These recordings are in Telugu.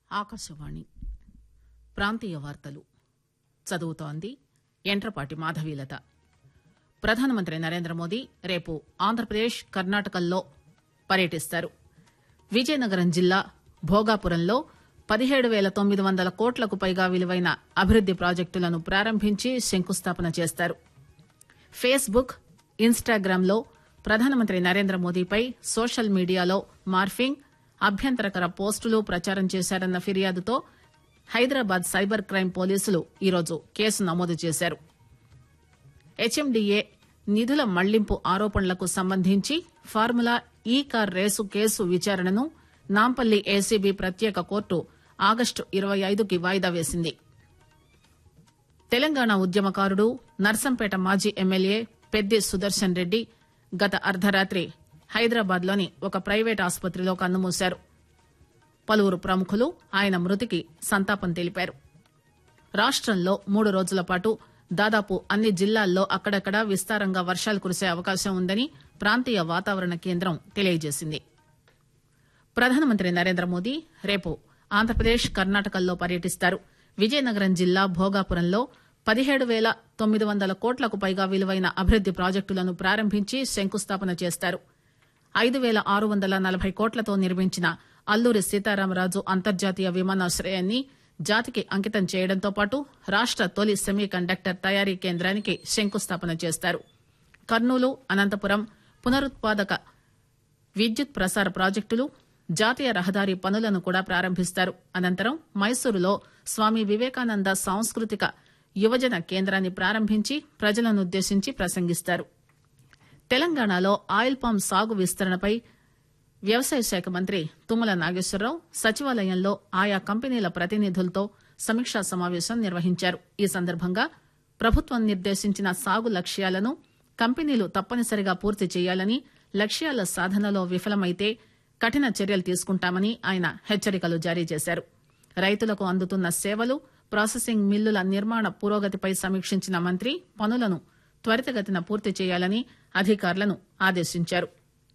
ఆకాశవాణి ప్రాంతీయ వార్తలు చదువుతోంది ఎంట్రపాటి మాధవీలత ప్రధానమంత్రి నరేంద్ర మోదీ రేపు ఆంధ్రప్రదేశ్ కర్ణాటకల్లో పర్యటిస్తారు విజయనగరం జిల్లా భోగాపురంలో పదిహేడు పేల తొమ్మిది వందల కోట్లకు పైగా విలువైన అభివృద్ది ప్రాజెక్టులను ప్రారంభించి శంకుస్థాపన చేస్తారు ఫేస్బుక్ ఇన్స్టాగ్రామ్ లో ప్రధానమంత్రి నరేంద్ర మోదీపై సోషల్ మీడియాలో మార్ఫింగ్ అభ్యంతరకర పోస్టులు ప్రచారం చేశారన్న ఫిర్యాదుతో హైదరాబాద్ సైబర్ క్రైమ్ పోలీసులు ఈరోజు కేసు నమోదు చేశారు హెచ్ఎండిఏ నిధుల మళ్లింపు ఆరోపణలకు సంబంధించి ఫార్ములా ఈ కార్ రేసు కేసు విచారణను నాంపల్లి ఏసీబీ ప్రత్యేక కోర్టు ఆగస్టు ఇరవై ఐదుకి వాయిదా వేసింది తెలంగాణ ఉద్యమకారుడు నర్సంపేట మాజీ ఎమ్మెల్యే పెద్ది సుదర్శన్ రెడ్డి గత అర్ధరాత్రి హైదరాబాద్ లోని ఒక ప్రైవేట్ ఆసుపత్రిలో కన్నుమూశారు పలువురు ప్రముఖులు ఆయన మృతికి సంతాపం తెలిపారు రాష్టంలో మూడు రోజుల పాటు దాదాపు అన్ని జిల్లాల్లో అక్కడక్కడా విస్తారంగా వర్షాలు కురిసే అవకాశం ఉందని ప్రాంతీయ వాతావరణ కేంద్రం తెలియజేసింది ప్రధానమంత్రి నరేంద్ర మోదీ రేపు ఆంధ్రప్రదేశ్ కర్ణాటకల్లో పర్యటిస్తారు విజయనగరం జిల్లా భోగాపురంలో పదిహేడు పేల తొమ్మిది వందల కోట్లకు పైగా విలువైన అభివృద్ది ప్రాజెక్టులను ప్రారంభించి శంకుస్థాపన చేస్తారు ఐదు పేల ఆరు వందల నలభై కోట్లతో నిర్మించిన అల్లూరి సీతారామరాజు అంతర్జాతీయ విమానాశ్రయాన్ని జాతికి అంకితం చేయడంతో పాటు రాష్ట తొలి సెమీ కండక్టర్ తయారీ కేంద్రానికి శంకుస్థాపన చేస్తారు కర్నూలు అనంతపురం పునరుత్పాదక విద్యుత్ ప్రసార ప్రాజెక్టులు జాతీయ రహదారి పనులను కూడా ప్రారంభిస్తారు అనంతరం మైసూరులో స్వామి వివేకానంద సాంస్కృతిక యువజన కేంద్రాన్ని ప్రారంభించి ప్రజలనుద్దేశించి ప్రసంగిస్తారు తెలంగాణలో ఆయిల్ పామ్ సాగు విస్తరణపై వ్యవసాయ శాఖ మంత్రి తుమ్మల నాగేశ్వరరావు సచివాలయంలో ఆయా కంపెనీల ప్రతినిధులతో సమీక్షా సమావేశం నిర్వహించారు ఈ సందర్భంగా ప్రభుత్వం నిర్దేశించిన సాగు లక్ష్యాలను కంపెనీలు తప్పనిసరిగా పూర్తి చేయాలని లక్ష్యాల సాధనలో విఫలమైతే కఠిన చర్యలు తీసుకుంటామని ఆయన హెచ్చరికలు జారీ చేశారు రైతులకు అందుతున్న సేవలు ప్రాసెసింగ్ మిల్లుల నిర్మాణ పురోగతిపై సమీక్షించిన మంత్రి పనులను త్వరితగతిన పూర్తి చేయాలని అధికారులను ఆదేశించారు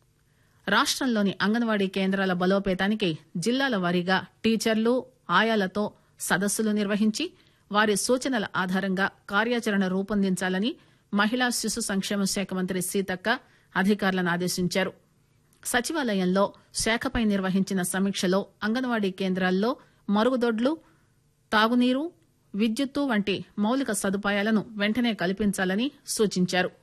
రాష్టంలోని అంగన్వాడీ కేంద్రాల బలోపేతానికి జిల్లాల వారీగా టీచర్లు ఆయాలతో సదస్సులు నిర్వహించి వారి సూచనల ఆధారంగా కార్యాచరణ రూపొందించాలని మహిళా శిశు సంక్షేమ శాఖ మంత్రి సీతక్క అధికారులను ఆదేశించారు సచివాలయంలో శాఖపై నిర్వహించిన సమీక్షలో అంగన్వాడీ కేంద్రాల్లో మరుగుదొడ్లు తాగునీరు విద్యుత్తు వంటి మౌలిక సదుపాయాలను వెంటనే కల్పించాలని సూచించారు